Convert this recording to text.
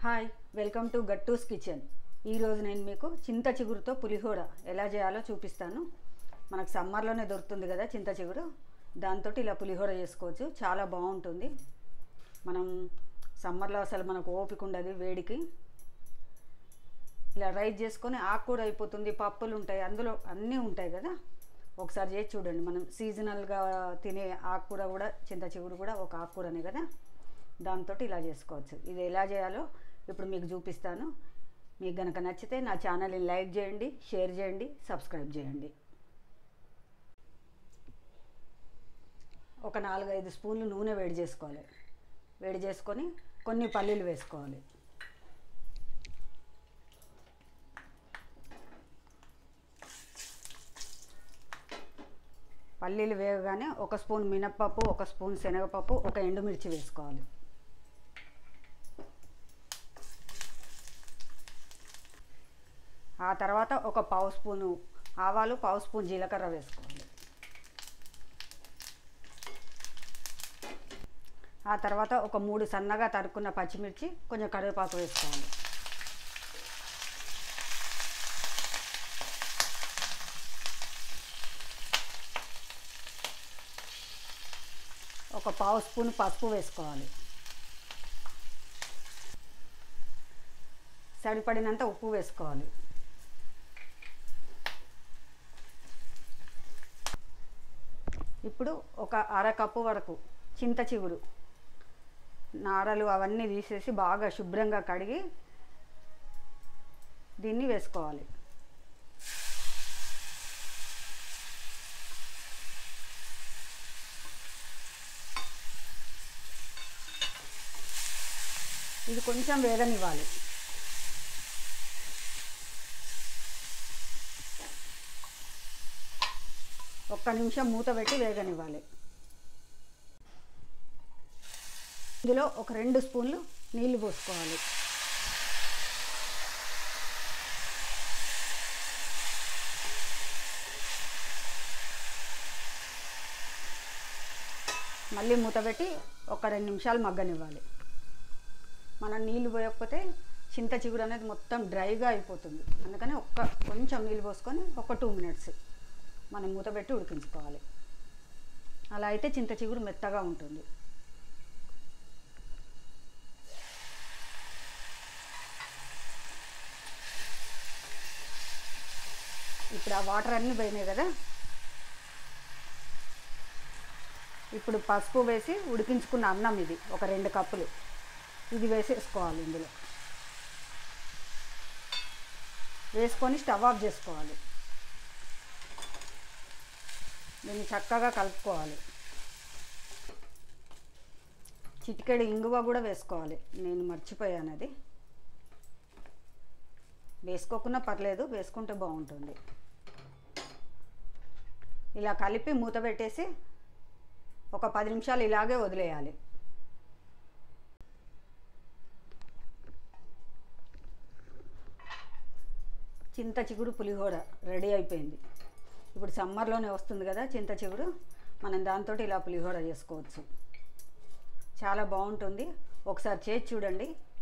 hi welcome to Gattu's kitchen ఈరోజు నేను మీకు చింత చిగురుతో పులిహోర ఎలా చేయాలో చూపిస్తాను మనకు సమ్మర్లోనే దొరుకుతుంది కదా చింత చిగురు దాంతో ఇలా పులిహోర చేసుకోవచ్చు చాలా బాగుంటుంది మనం సమ్మర్లో అసలు మనకు ఓపిక ఉండదు వేడికి ఇలా రైస్ చేసుకొని ఆకుకూర అయిపోతుంది పప్పులు ఉంటాయి అందులో అన్నీ ఉంటాయి కదా ఒకసారి చేసి చూడండి మనం సీజనల్గా తినే ఆకుకూర కూడా చింత చిగురు కూడా ఒక ఆకుకూరనే కదా దాంతో ఇలా చేసుకోవచ్చు ఇది ఎలా చేయాలో ఇప్పుడు మీకు చూపిస్తాను మీకు కనుక నచ్చితే నా ఛానల్ని లైక్ చేయండి షేర్ చేయండి సబ్స్క్రైబ్ చేయండి ఒక నాలుగైదు స్పూన్లు నూనె వేడి చేసుకోవాలి వేడి చేసుకొని కొన్ని పల్లీలు వేసుకోవాలి పల్లీలు వేగగానే ఒక స్పూన్ మినప్పప్పు ఒక స్పూన్ శనగపప్పు ఒక ఎండుమిర్చి వేసుకోవాలి ఆ తర్వాత ఒక పావు స్పూను ఆవాలు పావు స్పూన్ జీలకర్ర వేసుకోవాలి ఆ తర్వాత ఒక మూడు సన్నగా తరుక్కున్న పచ్చిమిర్చి కొంచెం కరివేపాకు వేసుకోవాలి ఒక పావు స్పూన్ పసుపు వేసుకోవాలి సరిపడినంత ఉప్పు వేసుకోవాలి ఇప్పుడు ఒక అర కప్పు వరకు చింత చిగురు నారలు అవన్నీ తీసేసి బాగా శుభ్రంగా కడిగి దీన్ని వేసుకోవాలి ఇది కొంచెం వేగనివ్వాలి ఒక్క నిమిషం మూత పెట్టి వేగనివ్వాలి ఇందులో ఒక రెండు స్పూన్లు నీళ్లు పోసుకోవాలి మళ్ళీ మూత పెట్టి ఒక రెండు నిమిషాలు మగ్గనివ్వాలి మనం నీళ్ళు పోయకపోతే చింత చిగురు అనేది మొత్తం డ్రైగా అయిపోతుంది అందుకని ఒక్క కొంచెం నీళ్ళు పోసుకొని ఒక టూ మినిట్స్ మనం మూత పెట్టి ఉడికించుకోవాలి అలా అయితే చింత చిగురు మెత్తగా ఉంటుంది ఇప్పుడు ఆ వాటర్ అన్నీ పోయినాయి కదా ఇప్పుడు పసుపు వేసి ఉడికించుకున్న అన్నం ఇది ఒక రెండు కప్పులు ఇది వేసేసుకోవాలి ఇందులో వేసుకొని స్టవ్ ఆఫ్ చేసుకోవాలి దీన్ని చక్కగా కలుపుకోవాలి చిటికెడు ఇంగువ కూడా వేసుకోవాలి నేను మర్చిపోయాను అది వేసుకోకుండా పర్లేదు వేసుకుంటే బాగుంటుంది ఇలా కలిపి మూత పెట్టేసి ఒక పది నిమిషాలు ఇలాగే వదిలేయాలి చింత చిగురు పులిహోర రెడీ అయిపోయింది ఇప్పుడు సమ్మర్లోనే వస్తుంది కదా చింత చిగురు మనం దాంతో ఇలా పులిహోర చేసుకోవచ్చు చాలా బాగుంటుంది ఒకసారి చేసి చూడండి